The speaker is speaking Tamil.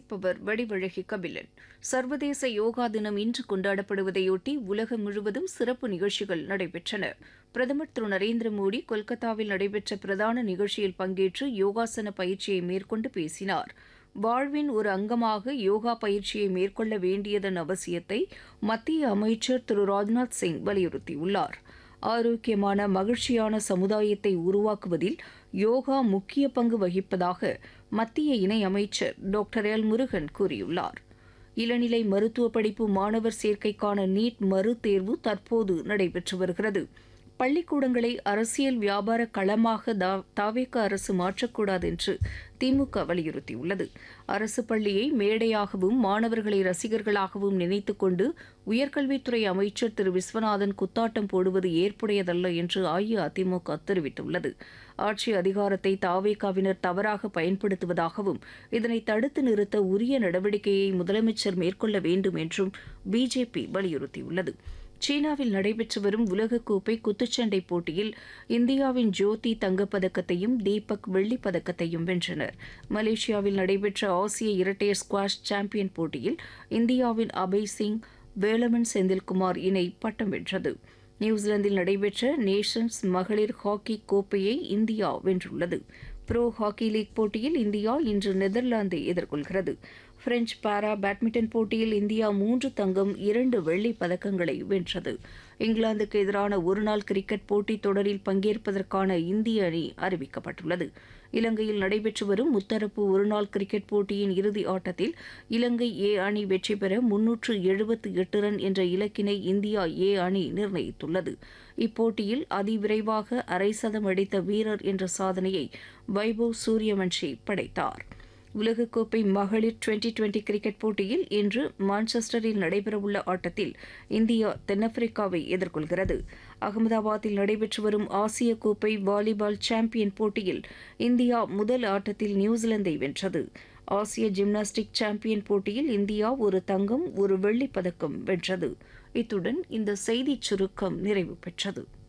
வாசிப்பவர் வடிவழகி கபிலன் சர்வதேச யோகா தினம் இன்று கொண்டாடப்படுவதையொட்டி உலகம் முழுவதும் சிறப்பு நிகழ்ச்சிகள் நடைபெற்றன பிரதமர் திரு நரேந்திர மோடி கொல்கத்தாவில் நடைபெற்ற பிரதான நிகழ்ச்சியில் பங்கேற்று யோகாசன பயிற்சியை மேற்கொண்டு பேசினார் வாழ்வின் ஒரு அங்கமாக யோகா பயிற்சியை மேற்கொள்ள வேண்டியதன் அவசியத்தை மத்திய அமைச்சர் திரு ராஜ்நாத் சிங் வலியுறுத்தியுள்ளார் ஆரோக்கியமான மகிழ்ச்சியான சமுதாயத்தை உருவாக்குவதில் யோகா முக்கிய பங்கு வகிப்பதாக மத்திய இணையமைச்சர் டாக்டர் எல் முருகன் கூறியுள்ளார் இளநிலை மருத்துவ படிப்பு மாணவர் சேர்க்கைக்கான நீட் மறுதேர்வு தற்போது நடைபெற்று வருகிறது பள்ளிக்கூடங்களை அரசியல் வியாபார களமாக தாவேக அரசு மாற்றக்கூடாது என்று திமுக வலியுறுத்தியுள்ளது அரசு பள்ளியை மேடையாகவும் மாணவர்களை ரசிகர்களாகவும் நினைத்துக் கொண்டு உயர்கல்வித்துறை அமைச்சர் திரு விஸ்வநாதன் குத்தாட்டம் போடுவது ஏற்புடையதல்ல என்று அஇஅதிமுக தெரிவித்துள்ளது ஆட்சி அதிகாரத்தை தாவேகாவினர் தவறாக பயன்படுத்துவதாகவும் இதனை தடுத்து நிறுத்த உரிய நடவடிக்கையை முதலமைச்சர் மேற்கொள்ள வேண்டும் என்றும் பிஜேபி வலியுறுத்தியுள்ளது சீனாவில் நடைபெற்று வரும் உலகக்கோப்பை குத்துச்சண்டை போட்டியில் இந்தியாவின் ஜோதி தங்கப்பதக்கத்தையும் தீபக் வெள்ளிப் பதக்கத்தையும் வென்றனர் மலேசியாவில் நடைபெற்ற ஆசிய இரட்டையர் ஸ்குவாஷ் சாம்பியன் போட்டியில் இந்தியாவின் அபய் சிங் வேலமன் செந்தில்குமார் இணை பட்டம் வென்றது நியூசிலாந்தில் நடைபெற்ற நேஷன்ஸ் மகளிர் ஹாக்கி கோப்பையை இந்தியா வென்றுள்ளது ப்ரோ ஹாக்கி லீக் போட்டியில் இந்தியா இன்று நெதர்லாந்தை எதிர்கொள்கிறது பிரெஞ்ச் பாரா பேட்மிண்டன் போட்டியில் இந்தியா மூன்று தங்கம் இரண்டு வெள்ளிப் பதக்கங்களை வென்றது இங்கிலாந்துக்கு எதிரான ஒருநாள் கிரிக்கெட் போட்டித் தொடரில் பங்கேற்பதற்கான இந்திய அணி அறிவிக்கப்பட்டுள்ளது இலங்கையில் நடைபெற்று வரும் முத்தரப்பு ஒருநாள் கிரிக்கெட் போட்டியின் இறுதி ஆட்டத்தில் இலங்கை ஏ அணி வெற்றி பெற முன்னூற்று எழுபத்து எட்டு ரன் என்ற இலக்கினை இந்தியா ஏ அணி நிர்ணயித்துள்ளது இப்போட்டியில் அதிவிரைவாக அரை சதம் அடித்த வீரர் என்ற சாதனையை வைபவ் சூரியவன்ஷி படைத்தார் உலகக்கோப்பை மகளிர் டுவெண்டி டுவெண்டி கிரிக்கெட் போட்டியில் இன்று மான்செஸ்டரில் நடைபெறவுள்ள ஆட்டத்தில் இந்தியா தென்னாப்பிரிக்காவை எதிர்கொள்கிறது அகமதாபாத்தில் நடைபெற்று வரும் ஆசிய கோப்பை வாலிபால் சாம்பியன் போட்டியில் இந்தியா முதல் ஆட்டத்தில் நியூசிலாந்தை வென்றது ஆசிய ஜிம்னாஸ்டிக் சாம்பியன் போட்டியில் இந்தியா ஒரு தங்கம் ஒரு வெள்ளிப் பதக்கம் வென்றது இத்துடன் இந்த செய்திச் சுருக்கம் நிறைவு பெற்றது